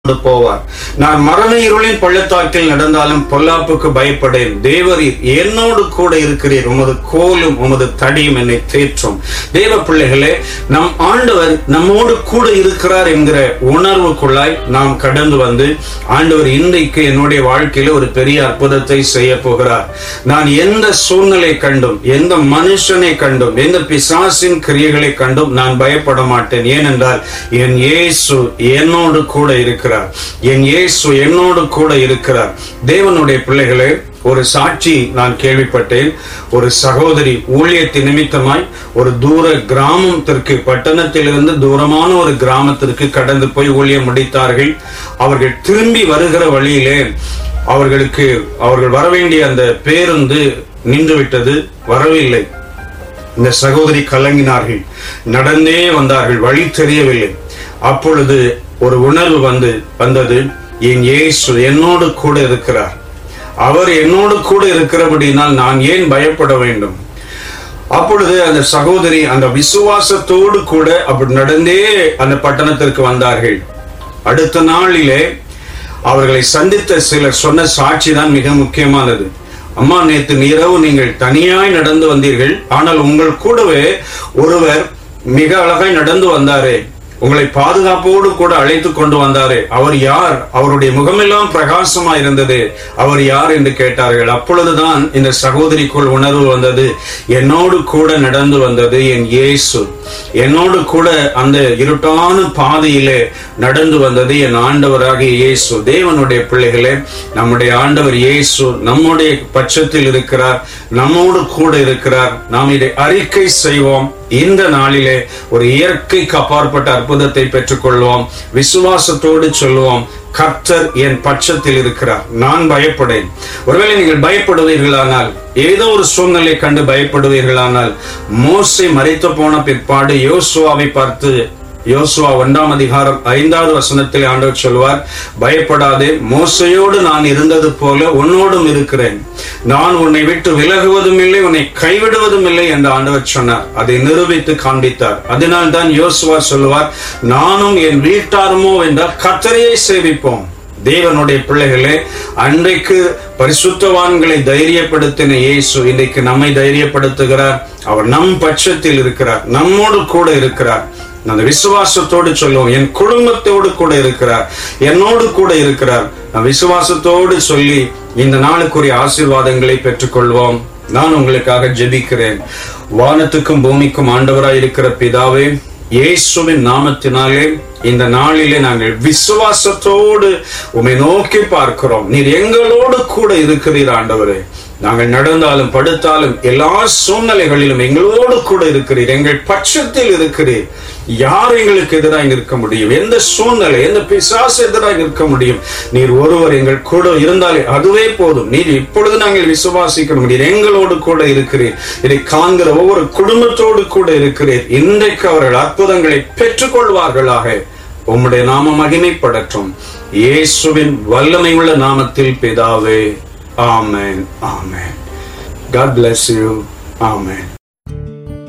கொண்டு போவார் நான் மரண இருளின் பள்ளத்தாக்கில் நடந்தாலும் பொல்லாப்புக்கு பயப்படேன் தேவரீர் என்னோடு கூட இருக்கிறீர் உமது கோலும் உமது தடியும் என்னை தேற்றும் தேவ பிள்ளைகளே நம் ஆண்டவர் நம்மோடு கூட இருக்கிறார் என்கிற உணர்வுக்குள்ளாய் நாம் கடந்து வந்து ஆண்டவர் இன்றைக்கு என்னுடைய வாழ்க்கையில ஒரு பெரிய அற்புதத்தை செய்ய போகிறார் நான் எந்த சூழ்நிலை கண்டும் எந்த மனுஷனை கண்டும் எந்த பிசாசின் கிரியைகளை கண்டும் நான் பயப்பட மாட்டேன் ஏனென்றால் என் இயேசு என்னோடு கூட இருக்கிறார் என் இயேசு என்னோடு கூட இருக்கிறார் தேவனுடைய பிள்ளைகளே ஒரு சாட்சி நான் கேள்விப்பட்டேன் ஒரு சகோதரி ஊழியத்தின் நிமித்தமாய் ஒரு தூர கிராமத்திற்கு பட்டணத்திலிருந்து தூரமான ஒரு கிராமத்திற்கு கடந்து போய் ஊழியம் முடித்தார்கள் அவர்கள் திரும்பி வருகிற வழியிலே அவர்களுக்கு அவர்கள் வர வேண்டிய அந்த பேருந்து நின்றுவிட்டது வரவில்லை இந்த சகோதரி கலங்கினார்கள் நடந்தே வந்தார்கள் வழி தெரியவில்லை அப்பொழுது ஒரு உணர்வு வந்து வந்தது என் இயேசு என்னோடு கூட இருக்கிறார் அவர் என்னோடு கூட இருக்கிறபடினால் நான் ஏன் பயப்பட வேண்டும் அப்பொழுது அந்த சகோதரி அந்த விசுவாசத்தோடு கூட அப்படி நடந்தே அந்த பட்டணத்திற்கு வந்தார்கள் அடுத்த நாளிலே அவர்களை சந்தித்த சிலர் சொன்ன சாட்சி தான் மிக முக்கியமானது அம்மா நேற்று இரவு நீங்கள் தனியாய் நடந்து வந்தீர்கள் ஆனால் உங்கள் கூடவே ஒருவர் மிக அழகாய் நடந்து வந்தாரே உங்களை பாதுகாப்போடு கூட அழைத்து கொண்டு வந்தாரே அவர் யார் அவருடைய முகமெல்லாம் பிரகாசமா இருந்தது அவர் யார் என்று கேட்டார்கள் அப்பொழுதுதான் இந்த சகோதரிக்குள் உணர்வு வந்தது என்னோடு கூட நடந்து வந்தது என் இயேசு என்னோடு கூட அந்த இருட்டான பாதையிலே நடந்து வந்தது என் ஆண்டவராகிய இயேசு தேவனுடைய பிள்ளைகளே நம்முடைய ஆண்டவர் இயேசு நம்முடைய பட்சத்தில் இருக்கிறார் நம்மோடு கூட இருக்கிறார் நாம் இதை அறிக்கை செய்வோம் இந்த நாளிலே ஒரு இயற்கைக்கு அப்பாற்பட்ட அற்புதத்தை பெற்றுக்கொள்வோம் விசுவாசத்தோடு சொல்லுவோம் கர்த்தர் என் பட்சத்தில் இருக்கிறார் நான் பயப்படேன் ஒருவேளை நீங்கள் பயப்படுவீர்களானால் ஏதோ ஒரு சூழ்நிலை கண்டு பயப்படுவீர்களானால் மோசை மறைத்து போன பிற்பாடு யோசுவாவை பார்த்து யோசுவா ஒன்றாம் அதிகாரம் ஐந்தாவது வசனத்தில் ஆண்டவர் சொல்வார் பயப்படாதே மோசையோடு நான் இருந்தது போல உன்னோடும் இருக்கிறேன் நான் உன்னை விட்டு விலகுவதும் இல்லை உன்னை கைவிடுவதும் இல்லை என்று ஆண்டவர் சொன்னார் அதை நிரூபித்து காண்பித்தார் அதனால் தான் யோசுவா சொல்லுவார் நானும் என் வீட்டாருமோ என்றால் கத்தரையை சேவிப்போம் தேவனுடைய பிள்ளைகளே அன்றைக்கு பரிசுத்தவான்களை தைரியப்படுத்தின இயேசு இன்றைக்கு நம்மை தைரியப்படுத்துகிறார் அவர் நம் பட்சத்தில் இருக்கிறார் நம்மோடு கூட இருக்கிறார் அந்த விசுவாசத்தோடு சொல்லுவோம் என் குடும்பத்தோடு கூட இருக்கிறார் என்னோடு கூட இருக்கிறார் நான் விசுவாசத்தோடு சொல்லி இந்த நாளுக்குரிய ஆசீர்வாதங்களை பெற்றுக்கொள்வோம் நான் உங்களுக்காக ஜெபிக்கிறேன் வானத்துக்கும் பூமிக்கும் ஆண்டவராய் இருக்கிற பிதாவே இயேசுவின் நாமத்தினாலே இந்த நாளிலே நாங்கள் விசுவாசத்தோடு உமை நோக்கி பார்க்கிறோம் நீர் எங்களோடு கூட இருக்கிறீர் ஆண்டவரே நாங்கள் நடந்தாலும் படுத்தாலும் எல்லா சூழ்நிலைகளிலும் எங்களோடு கூட இருக்கிறீர் எங்கள் பட்சத்தில் இருக்கிறீர் யார் எங்களுக்கு எதிராக நிற்க முடியும் எந்த சூழ்நிலை எந்த பிசாசு எதிராக நிற்க முடியும் நீர் ஒருவர் எங்கள் கூட இருந்தாலே அதுவே போதும் நீர் இப்பொழுது நாங்கள் விசுவாசிக்க முடியும் எங்களோடு கூட இருக்கிறீர் இதை காண்கிற ஒவ்வொரு குடும்பத்தோடு கூட இருக்கிறீர் இன்றைக்கு அவர்கள் அற்புதங்களை பெற்றுக்கொள்வார்களாக உம்முடைய நாம மகிமைப்படட்டும் இயேசுவின் வல்லமை உள்ள நாமத்தில் பிதாவே ஆமென் ஆமென் God bless you. Amen.